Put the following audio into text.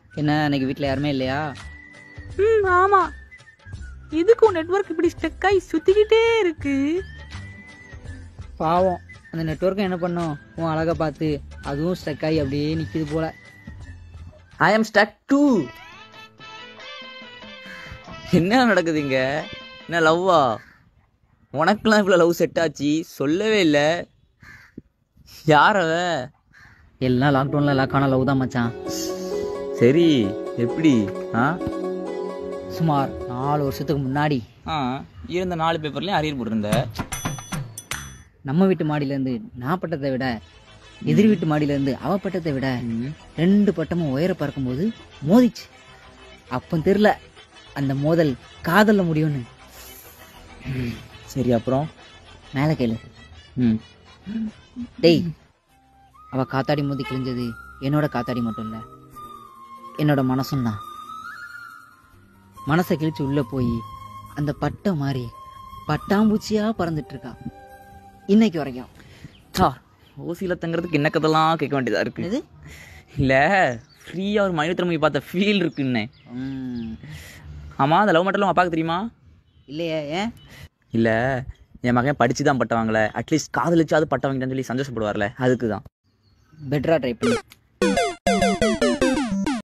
என்ன இன்னைக்கு வீட்டில் யாருமே இல்லையா ம் ஆமா இதுக்கும் நெட்வொர்க் இப்படி ஸ்டக் ஆகி சுத்திக்கிட்டே இருக்கு பாவம் அந்த நெட்ஒர்க்கை என்ன பண்ணும் உன் அழகை பார்த்து அதுவும் ஸ்டக் ஆகி அப்படியே நிற்கிது போல ஐ அம் ஸ்டக் டூ என்ன நடக்குது இங்க என்ன லவ்வா உனக்கெல்லாம் இவ்வளோ லவ் செட் ஆச்சு சொல்லவே இல்லை யார் அவ எல்லாம் லாக்டவுனில் லாக் ஆன லவ் தான் மச்சான் சரி எப்படி ஆ சுமார் நாலு வருஷத்துக்கு முன்னாடி ஆ இருந்த நாலு பேப்பர்லேயும் அரியர் போட்டிருந்த நம்ம வீட்டு மாடியிலேருந்து நான் பட்டத்தை விட எதிர் வீட்டு மாடியிலேருந்து அவ பட்டத்தை விட ரெண்டு பட்டமும் உயர பறக்கும்போது மோதிச்சு அப்போ தெரில அந்த மோதல் காதல்ல முடியும்னு சரி அப்புறம் மேலே கேளு ம் டேய் அவ காத்தாடி மோதி கிழிஞ்சது என்னோட காத்தாடி மட்டும் இல்லை என்னோட மனசும் தான் மனசை கிழிச்சு உள்ள போய் அந்த பட்டை மாதிரி பட்டாம்பூச்சியா பறந்துட்டு இருக்கா இன்னைக்கு வரைக்கும் சா ஓசியில் தங்குறதுக்கு என்ன கதெல்லாம் கேட்க வேண்டியதாக இருக்கு என்னது இல்லை ஃப்ரீயாக ஒரு மனித திறமையை பார்த்த ஃபீல் இருக்குன்னே ம், ஆமாம் அந்த லவ் மட்டும் அப்பாவுக்கு தெரியுமா இல்லையே ஏன் இல்லை என் மகன் படிச்சு தான் பட்ட வாங்கல அட்லீஸ்ட் காதலிச்சாவது பட்ட வாங்கிட்டான்னு சொல்லி சந்தோஷப்படுவார்ல அதுக்கு தான் பெட்டரா ட்ரை பண்ணு